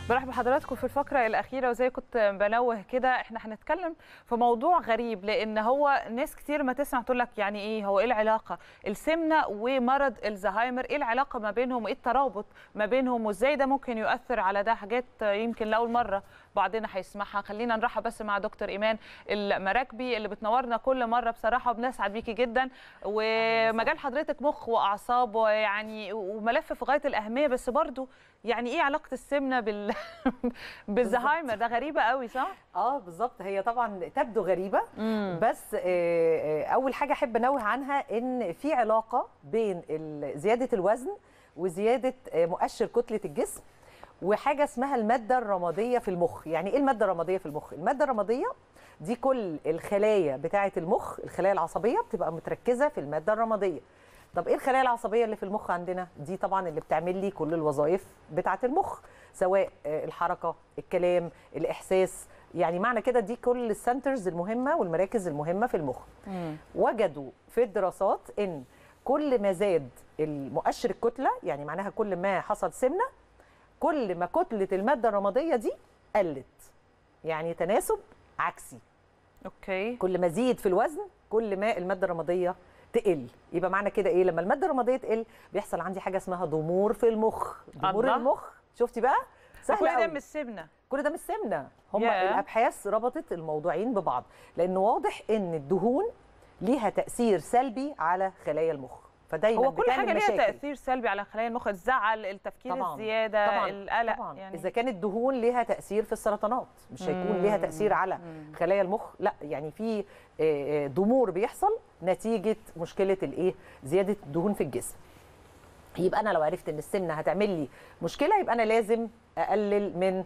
برحب بحضراتكم في الفقرة الأخيرة وزي كنت بنوه كده احنا هنتكلم في موضوع غريب لأن هو ناس كتير ما تسمع تقول لك يعني إيه هو إيه العلاقة السمنة ومرض الزهايمر إيه العلاقة ما بينهم وإيه الترابط ما بينهم وإزاي ده ممكن يؤثر على ده حاجات يمكن لأول مرة بعضنا هيسمعها خلينا نرحب بس مع دكتور إيمان المراكبي اللي بتنورنا كل مرة بصراحة وبنسعد بيكي جدا ومجال حضرتك مخ وأعصاب ويعني وملف في غاية الأهمية بس برضو يعني ايه علاقه السمنه بال بالزهايمر ده غريبه قوي صح اه بالظبط هي طبعا تبدو غريبه مم. بس آه آه اول حاجه احب انوه عنها ان في علاقه بين زياده الوزن وزياده آه مؤشر كتله الجسم وحاجه اسمها الماده الرماديه في المخ يعني ايه الماده الرماديه في المخ الماده الرماديه دي كل الخلايا بتاعه المخ الخلايا العصبيه بتبقى متركزه في الماده الرماديه طب ايه الخلايا العصبيه اللي في المخ عندنا دي طبعا اللي بتعمل لي كل الوظائف بتاعه المخ سواء الحركه الكلام الاحساس يعني معنى كده دي كل السنترز المهمه والمراكز المهمه في المخ مم. وجدوا في الدراسات ان كل ما زاد المؤشر الكتله يعني معناها كل ما حصل سمنه كل ما كتله الماده الرماديه دي قلت يعني تناسب عكسي اوكي كل ما زيد في الوزن كل ما الماده الرماديه تقل يبقى معنى كده ايه لما الماده الرماديه تقل بيحصل عندي حاجه اسمها ضمور في المخ ضمور الله. المخ شفتي بقى سهل كل ده من السمنه كل ده من السمنه هم yeah. الابحاث ربطت الموضوعين ببعض لانه واضح ان الدهون ليها تاثير سلبي على خلايا المخ فدايما هو كل حاجه ليها تاثير سلبي على خلايا المخ الزعل التفكير طبعًا. الزياده طبعًا. القلق طبعًا. يعني اذا كانت الدهون ليها تاثير في السرطانات مش هيكون ليها تاثير على خلايا المخ لا يعني في ضمور بيحصل نتيجه مشكله الايه زياده الدهون في الجسم يبقى انا لو عرفت ان السمنه هتعمل لي مشكله يبقى انا لازم اقلل من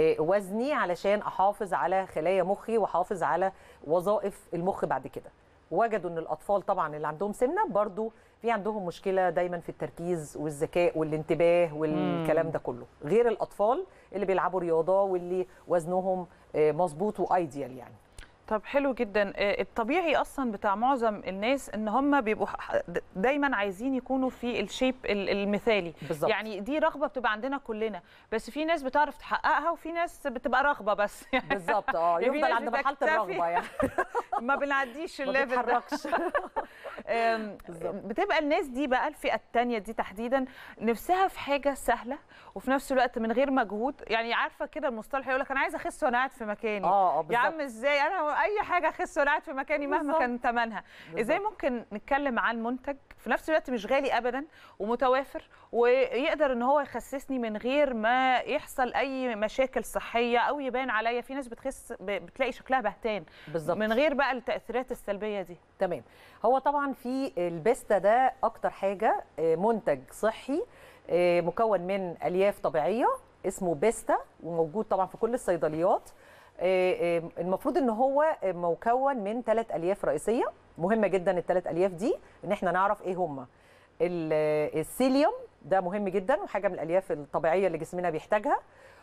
وزني علشان احافظ على خلايا مخي واحافظ على وظائف المخ بعد كده وجدوا ان الاطفال طبعا اللي عندهم سمنه برضو في عندهم مشكله دايما في التركيز والذكاء والانتباه والكلام ده كله غير الاطفال اللي بيلعبوا رياضه واللي وزنهم مظبوط وايديال يعني طب حلو جدا الطبيعي اصلا بتاع معظم الناس ان هم بيبقوا دايما عايزين يكونوا في الشيب المثالي بالزبط. يعني دي رغبه بتبقى عندنا كلنا بس في ناس بتعرف تحققها وفي ناس بتبقى رغبه بس يعني بالظبط اه يفضل عند مرحله الرغبه يعني ما بنعديش الليفل ما بتتحركش بتبقى الناس دي بقى الفئه الثانيه دي تحديدا نفسها في حاجه سهله وفي نفس الوقت من غير مجهود يعني عارفه كده المصطلح يقول لك انا عايزه اخس وانا قاعد في مكاني اه يا عم ازاي انا اي حاجه اخس وانا قاعد في مكاني مهما بالزبط. كان ثمنها ازاي ممكن نتكلم عن منتج في نفس الوقت مش غالي ابدا ومتوافر ويقدر ان هو يخسسني من غير ما يحصل اي مشاكل صحيه او يبان عليا في ناس بتخس بتلاقي شكلها بهتان بالظبط من غير بقى التاثيرات السلبيه دي تمام هو طبعا في البيستا ده اكتر حاجه منتج صحي مكون من الياف طبيعيه اسمه بيستا وموجود طبعا في كل الصيدليات المفروض ان هو مكون من ثلاث الياف رئيسيه مهمه جدا الثلاث الياف دي ان احنا نعرف ايه هم السيليوم ده مهم جدا وحاجه من الالياف الطبيعيه اللي جسمنا بيحتاجها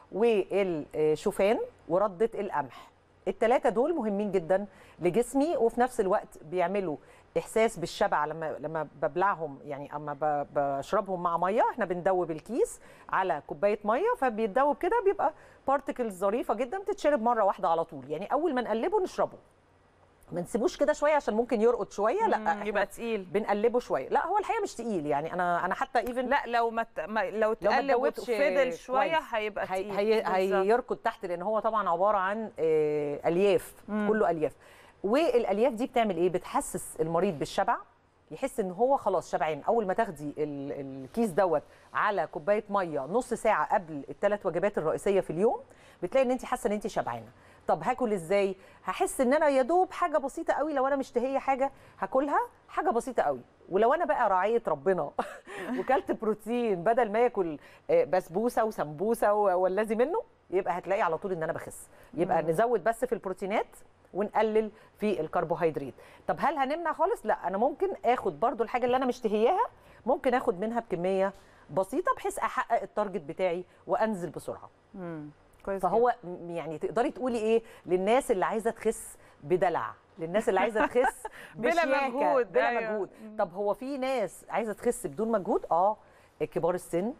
والشوفان ورده القمح الثلاثه دول مهمين جدا لجسمي وفي نفس الوقت بيعملوا احساس بالشبع لما لما ببلعهم يعني اما بشربهم مع ميه احنا بندوب الكيس على كوبايه ميه فبيتدوب كده بيبقى بارتكلز ظريفه جدا بتتشرب مره واحده على طول يعني اول ما نقلبه نشربه ما نسيبوش كده شويه عشان ممكن يرقد شويه لا يبقى تقيل بنقلبه شويه لا هو الحقيقه مش تقيل يعني انا انا حتى ايفن لا لو ما لو اتقلب وفضل شويه هيبقى تقيل هي هيركض تحت لان هو طبعا عباره عن الياف مم. كله الياف والالياف دي بتعمل ايه بتحسس المريض بالشبع يحس ان هو خلاص شبعان اول ما تاخدي الكيس دوت على كوبايه ميه نص ساعه قبل الثلاث وجبات الرئيسيه في اليوم بتلاقي ان انت حاسه ان انت شبعانه طب هاكل ازاي هحس ان انا يا دوب حاجه بسيطه قوي لو انا مشتهيه حاجه هاكلها حاجه بسيطه قوي ولو انا بقى راعيه ربنا وكلت بروتين بدل ما اكل بسبوسه وسمبوسه والذي منه يبقى هتلاقي على طول ان انا بخس يبقى مم. نزود بس في البروتينات ونقلل في الكربوهيدرات طب هل هنمنع خالص لا انا ممكن اخد برضو الحاجه اللي انا مشتهياها ممكن اخد منها بكميه بسيطه بحيث احقق التارجت بتاعي وانزل بسرعه امم كويس فهو يعني تقدري تقولي ايه للناس اللي عايزه تخس بدلع للناس اللي عايزه تخس بلا مجهود بلا مجهود طب هو في ناس عايزه تخس بدون مجهود اه كبار السن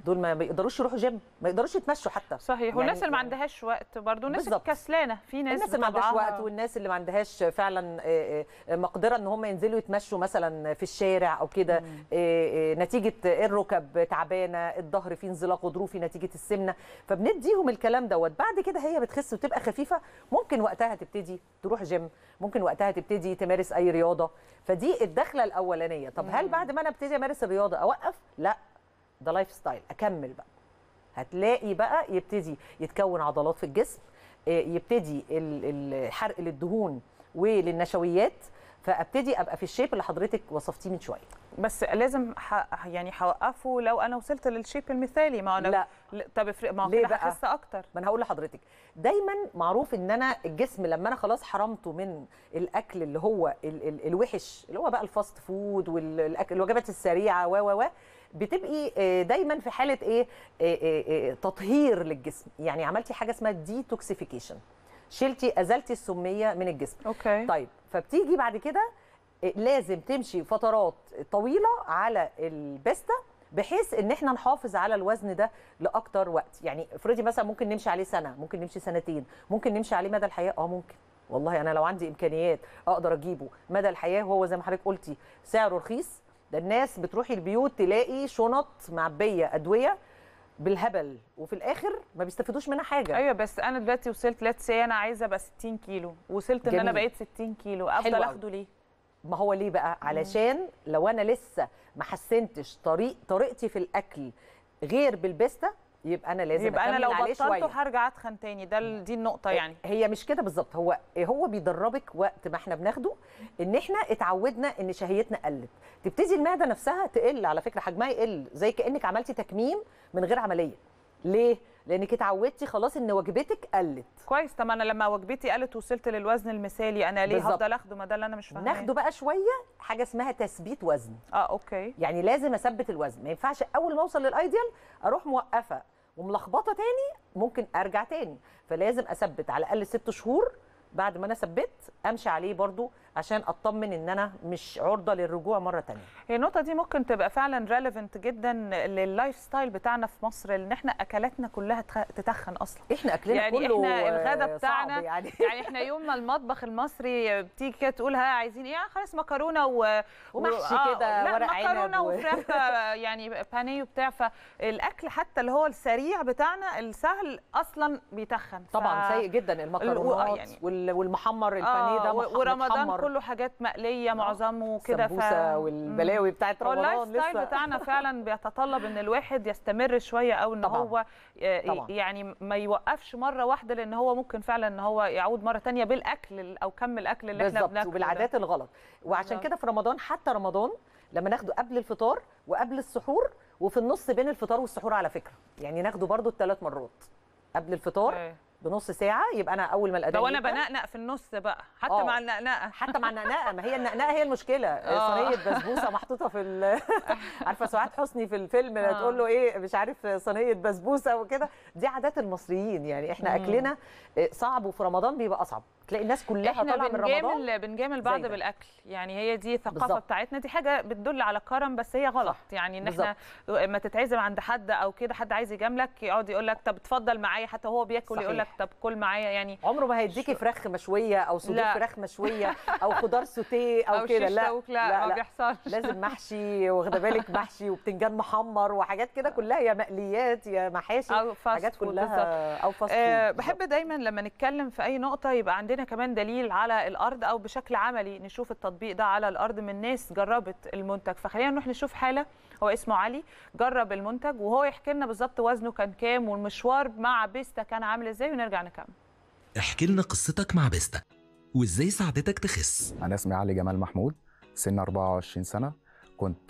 دول ما بيقدروش يروحوا جيم ما يقدروش يتمشوا حتى صحيح والناس يعني- اللي ما عندهاش وقت برضو الناس بالظبط. الكسلانه في ناس الناس اللي ما عندهاش بطبعها- وقت والناس اللي ما عندهاش فعلا آه، آه، مقدره ان هم ينزلوا يتمشوا مثلا في الشارع او كده آه، آه، نتيجه الركب تعبانه الظهر فيه انزلاق غضروفي نتيجه السمنه فبنديهم الكلام دوت بعد كده هي بتخس وتبقى خفيفه ممكن وقتها تبتدي تروح جيم ممكن وقتها تبتدي تمارس اي رياضه فدي الدخله الاولانيه طب هل بعد ما انا ابتدي امارس الرياضه اوقف لا ده لايف ستايل اكمل بقى هتلاقي بقى يبتدي يتكون عضلات في الجسم آه، يبتدي ال- الحرق للدهون وللنشويات فابتدي ابقى في الشيب اللي حضرتك وصفتيه من شويه بس لازم ح... يعني هوقفه لو انا وصلت للشيب المثالي ما انا لا. ل- طب افرق ما هو ليه كده بقى؟ هخس اكتر ما انا هقول لحضرتك دايما معروف ان انا الجسم لما انا خلاص حرمته من الاكل اللي هو ال ال الوحش اللي هو بقى الفاست فود والوجبات السريعه و و و بتبقي آه، دايما في حاله ايه آه، آه، آه، تطهير للجسم يعني عملتي حاجه اسمها ديتوكسيفيكيشن شلتي ازلتي السميه من الجسم اوكي طيب فبتيجي بعد كده آه، لازم تمشي فترات طويله على البيستا بحيث ان احنا نحافظ على الوزن ده لاكتر وقت يعني افرضي مثلا ممكن نمشي عليه سنه ممكن نمشي سنتين ممكن نمشي عليه مدى الحياه اه ممكن والله انا لو عندي امكانيات اقدر اجيبه مدى الحياه وهو زي ما حضرتك قلتي سعره رخيص ده الناس بتروحي البيوت تلاقي شنط معبيه ادويه بالهبل وفي الاخر ما بيستفيدوش منها حاجه ايوه بس انا دلوقتي وصلت ليتس سي انا عايزه ابقى 60 كيلو وصلت ان انا جميل. بقيت 60 كيلو افضل حلو أوي. اخده ليه ما هو ليه بقى علشان لو انا لسه ما حسنتش طريق طريقتي في الاكل غير بالبيستا يبقى انا لازم يبقى انا أكمل لو عليه بطلته شوية. هرجع اتخن تاني ده ال- دي النقطه يعني هي مش كده بالظبط هو هو بيدربك وقت ما احنا بناخده ان احنا اتعودنا ان شهيتنا قلت تبتدي المعده نفسها تقل على فكره حجمها يقل زي كانك عملتي تكميم من غير عمليه ليه لانك اتعودتي خلاص ان وجبتك قلت كويس طب انا لما وجبتي قلت وصلت للوزن المثالي انا ليه بالظبط. هفضل اخده ما ده اللي انا مش فاهماه ناخده بقى شويه حاجه اسمها تثبيت وزن اه اوكي يعني لازم اثبت الوزن ما ينفعش اول ما اوصل للايديال اروح موقفه وملخبطه تاني ممكن ارجع تاني فلازم اثبت على الاقل ست شهور بعد ما انا ثبت امشي عليه برضو عشان اطمن ان انا مش عرضه للرجوع مره تانية هي النقطة دي ممكن تبقى فعلا ريليفنت جدا لللايف ستايل بتاعنا في مصر ان احنا اكلاتنا كلها تخ- تتخن اصلا احنا اكلنا يعني كله احنا الغدا آه، بتاعنا صعب يعني يعني احنا يوم ما المطبخ المصري بتيجي كده تقول ها عايزين ايه آه خلاص مكرونه و ومحشي آه، كده لا ورق عنب مكرونه و- وفراخ آه، يعني بانيه وبتاع فالاكل حتى اللي هو السريع بتاعنا السهل اصلا بيتخن ف- طبعا سيء جدا المكرونات يعني- وال- والمحمر البانيه ده آه مح- ورمضان متحمر. كله حاجات مقليه معظمه كده السمبوسه والبلاوي بتاعت هو اللايف رمضان ستايل لسه بتاعنا فعلا بيتطلب ان الواحد يستمر شويه او ان طبعاً. هو آه، طبعاً. يعني ما يوقفش مره واحده لان هو ممكن فعلا ان هو يعود مره تانية بالاكل او كم الاكل اللي احنا بالظبط بناكله ده. وبالعادات الغلط وعشان بالظبط. كده في رمضان حتى رمضان لما ناخده قبل الفطار وقبل السحور وفي النص بين الفطار والسحور على فكره يعني ناخده برضو الثلاث مرات قبل الفطار إيه. بنص ساعه يبقى انا اول ما ده الاذان وانا يبدأ، بنقنق في النص بقى حتى آه. مع النقنقه حتى مع النقنقه ما هي النقنقه هي المشكله آه. صينيه بسبوسه محطوطه في ال- عارفه سعاد حسني في الفيلم آه. تقول له ايه مش عارف صينيه بسبوسه وكده دي عادات المصريين يعني احنا مم. اكلنا آه، صعب وفي رمضان بيبقى اصعب تلاقي الناس كلها احنا طالعه من رمضان بنجامل بنجامل بعض ده. بالاكل يعني هي دي الثقافه بالظبط. بتاعتنا دي حاجه بتدل على كرم بس هي غلط صح. يعني ان احنا لما تتعزم عند حد او كده حد عايز يجاملك يقعد يقول لك طب اتفضل معايا حتى وهو بياكل يقول لك صحيح. طب كل معايا يعني عمره ما هيديكي فراخ مشويه او صدور لا. فراخ مشويه او خضار سوتيه او, كده شيش لا طاووق، لا, ما بيحصلش لازم محشي واخده بالك محشي وبتنجان محمر وحاجات كده كلها يا مقليات يا محاشي او فاست حاجات فود كلها بالظبط. او فاست أه فود بحب دايما لما نتكلم في اي نقطه يبقى عندنا كمان دليل على الارض او بشكل عملي نشوف التطبيق ده على الارض من ناس جربت المنتج فخلينا نروح نشوف حاله هو اسمه علي جرب المنتج وهو يحكي لنا بالظبط وزنه كان كام والمشوار مع بيستا كان عامل ازاي ونرجع نكمل احكي لنا قصتك مع بيستا وازاي ساعدتك تخس أنا اسمي علي جمال محمود سن 24 سنة كنت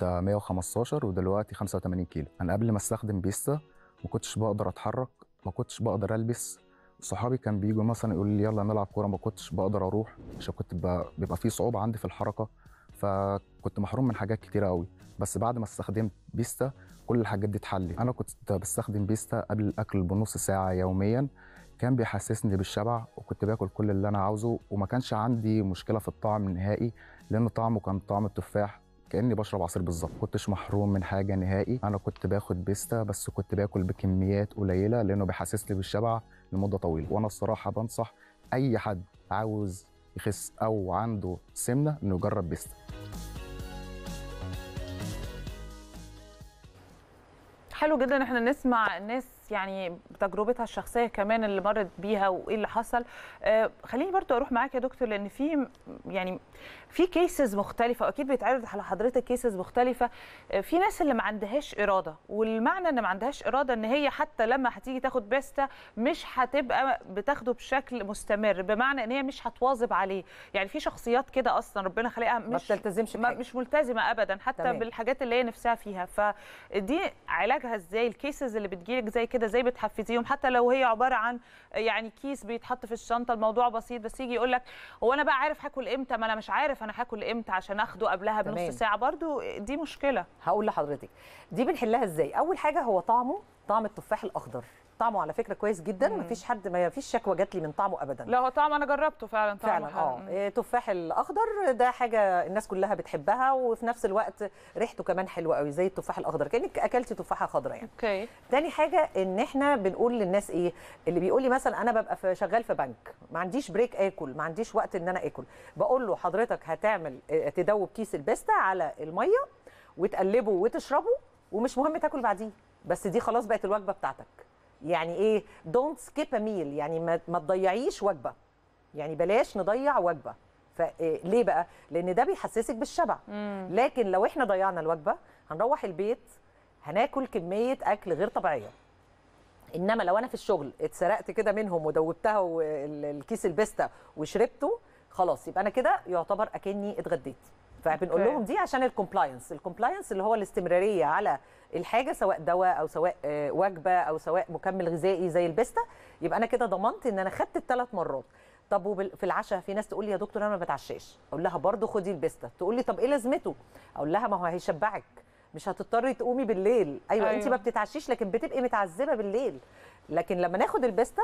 115 ودلوقتي 85 كيلو أنا قبل ما استخدم بيستا ما كنتش بقدر أتحرك ما كنتش بقدر ألبس صحابي كان بيجوا مثلا يقولوا لي يلا نلعب كورة ما كنتش بقدر أروح عشان كنت ب- بيبقى في صعوبة عندي في الحركة فكنت محروم من حاجات كتيرة قوي بس بعد ما استخدمت بيستا كل الحاجات دي اتحلت أنا كنت بستخدم بيستا قبل الأكل بنص ساعة يوميا كان بيحسسني بالشبع وكنت باكل كل اللي انا عاوزه وما كانش عندي مشكله في الطعم نهائي لان طعمه كان طعم التفاح كاني بشرب عصير بالظبط كنتش محروم من حاجه نهائي انا كنت باخد بيستا بس كنت باكل بكميات قليله لانه بيحسسني بالشبع لمده طويله وانا الصراحه بنصح اي حد عاوز يخس او عنده سمنه انه يجرب بيستا حلو جدا ان احنا نسمع الناس يعني تجربتها الشخصيه كمان اللي مرت بيها وايه اللي حصل آه خليني برضو اروح معاك يا دكتور لان في يعني في كيسز مختلفه واكيد بيتعرض على حضرتك كيسز مختلفه آه في ناس اللي ما عندهاش اراده والمعنى ان ما عندهاش اراده ان هي حتى لما هتيجي تاخد بيستا مش هتبقى بتاخده بشكل مستمر بمعنى ان هي مش هتواظب عليه يعني في شخصيات كده اصلا ربنا خلقها ما مش بتلتزمش ما بحاجة. مش ملتزمه ابدا حتى تمام. تمام. بالحاجات اللي هي نفسها فيها فدي علاجها ازاي الكيسز اللي بتجيلك زي كده ازاي بتحفزيهم حتى لو هي عباره عن يعني كيس بيتحط في الشنطه الموضوع بسيط بس يجي يقول لك هو انا بقى عارف هاكل امتى ما انا مش عارف انا هاكل امتى عشان اخده قبلها تمام. بنص ساعه برضو دي مشكله هقول لحضرتك دي بنحلها ازاي اول حاجه هو طعمه طعم التفاح الاخضر طعمه على فكره كويس جدا مم. مفيش حد ما فيش شكوى جات لي من طعمه ابدا لا هو طعم انا جربته فعلا طعمه فعلا حلو. اه إيه، تفاح الاخضر ده حاجه الناس كلها بتحبها وفي نفس الوقت ريحته كمان حلوه قوي زي التفاح الاخضر كانك اكلتي تفاحه خضراء يعني اوكي تاني حاجه ان احنا بنقول للناس ايه اللي بيقول لي مثلا انا ببقى في شغال في بنك ما عنديش بريك اكل ما عنديش وقت ان انا اكل بقول له حضرتك هتعمل آه، تدوب كيس البيستا على الميه وتقلبه وتشربه ومش مهم تاكل بعديه بس دي خلاص بقت الوجبه بتاعتك يعني ايه دونت سكيب ا ميل يعني ما, ما تضيعيش وجبه يعني بلاش نضيع وجبه فليه بقى لان ده بيحسسك بالشبع مم. لكن لو احنا ضيعنا الوجبه هنروح البيت هناكل كميه اكل غير طبيعيه انما لو انا في الشغل اتسرقت كده منهم ودوبتها والكيس البيستا وشربته خلاص يبقى انا كده يعتبر اكني اتغديت فبنقول أوكي. لهم دي عشان الكومبلاينس الكومبلاينس اللي هو الاستمراريه على الحاجه سواء دواء او سواء آه، وجبه او سواء مكمل غذائي زي البيستا يبقى انا كده ضمنت ان انا خدت الثلاث مرات طب وفي العشاء في ناس تقول لي يا دكتور انا ما بتعشاش اقول لها برضو خدي البيستا تقول لي طب ايه لازمته اقول لها ما هو هيشبعك مش هتضطري تقومي بالليل ايوه, أيوة. انت أيوة. ما بتتعشيش لكن بتبقي متعذبه بالليل لكن لما ناخد البيستا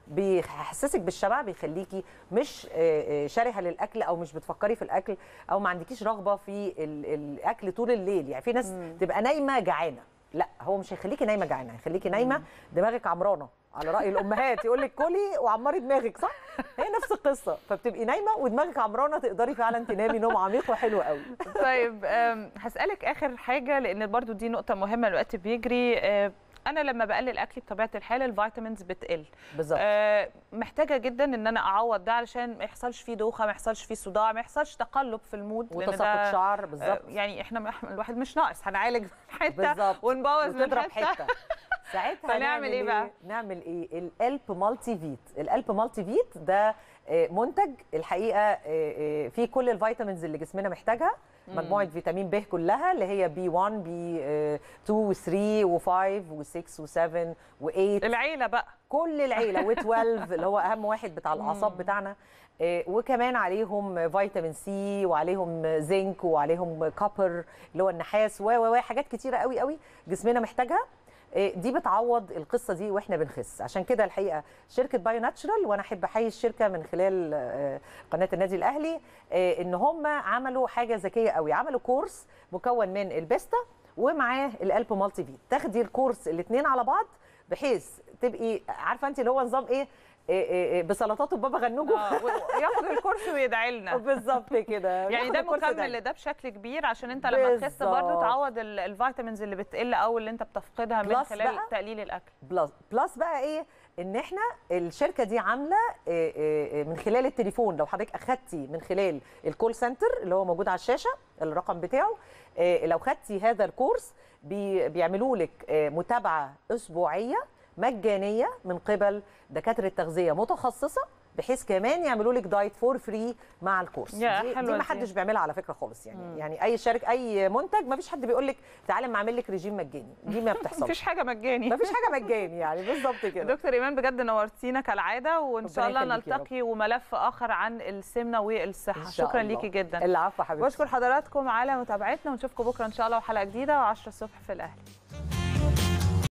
بيحسسك بالشبع بيخليكي مش آه، آه، شرهه للاكل او مش بتفكري في الاكل او ما عندكيش رغبه في ال- الاكل طول الليل يعني في ناس مم. تبقى نايمه جعانه لا هو مش هيخليكي نايمه جعانه هيخليكي نايمه دماغك عمرانه على راي الامهات يقول لك كلي وعمري دماغك صح هي نفس القصه فبتبقي نايمه ودماغك عمرانه تقدري فعلا تنامي نوم عميق وحلو قوي طيب أم، هسألك آخر حاجة لأن برضو دي نقطة مهمة الوقت بيجري أه، أنا لما بقلل أكلي بطبيعة الحال الفيتامينز بتقل بالظبط أه، محتاجة جدا إن أنا أعوض ده علشان ما يحصلش فيه دوخة ما يحصلش فيه صداع ما يحصلش تقلب في المود لأن وتساقط ده شعر أه، بالظبط يعني إحنا مح- الواحد مش ناقص هنعالج حتة بالظبط ونبوظ من وتضرب حتة, حته ساعتها فنعمل نعمل إيه بقى؟ نعمل ايه الالب مالتي فيت الالب مالتي فيت ده آه، منتج الحقيقه آه، آه، فيه كل الفيتامينز اللي جسمنا محتاجها مجموعه فيتامين ب كلها اللي هي بي 1 بي 2 و3 و5 و6 و7 و8 العيلة بقى كل العيله و12 اللي هو اهم واحد بتاع الاعصاب بتاعنا آه، وكمان عليهم فيتامين سي وعليهم زنك وعليهم كوبر اللي هو النحاس و و و حاجات كتيره قوي قوي جسمنا محتاجها آه، دي بتعوض القصه دي واحنا بنخس عشان كده الحقيقه شركه بايو ناتشرال وانا احب احيي الشركه من خلال آه، قناه النادي الاهلي آه، ان هم عملوا حاجه ذكيه قوي عملوا كورس مكون من البيستا ومعاه الالب مالتي فيت تاخدي الكورس الاثنين على بعض بحيث تبقي عارفه انت اللي هو نظام ايه إيه إيه إيه بسلطات وبابا غنوجه آه، و- وياخد الكورس ويدعي لنا بالظبط كده يعني ناخد ده الكورس مكمل ده. لده بشكل كبير عشان انت لما تخس بالظبط. برضو تعوض ال- الفيتامينز اللي بتقل او اللي انت بتفقدها من بلس خلال بقى. تقليل الاكل بلس بلس بقى ايه ان احنا الشركه دي عامله إيه إيه إيه من خلال التليفون لو حضرتك اخدتي من خلال الكول سنتر اللي هو موجود على الشاشه الرقم بتاعه إيه لو خدتي هذا الكورس بي بيعملوا لك إيه متابعه اسبوعيه مجانيه من قبل دكاتره تغذيه متخصصه بحيث كمان يعملوا لك دايت فور فري مع الكورس يا دي, حلوة دي دي. ما حدش بيعملها على فكره خالص يعني يعني اي شركه اي منتج ما فيش حد بيقول لك تعالى ما اعمل لك ريجيم مجاني دي ما بتحصلش مفيش حاجه مجاني مفيش حاجه مجاني يعني بالظبط كده دكتور ايمان بجد نورتينا كالعاده وان شاء ربنا الله يخليكي يا رب. نلتقي وملف اخر عن السمنه والصحه إن شاء شكرا الله. ليكي جدا العفو حبيبتي بشكر حضراتكم على متابعتنا ونشوفكم بكره ان شاء الله وحلقه جديده و10 الصبح في الاهلي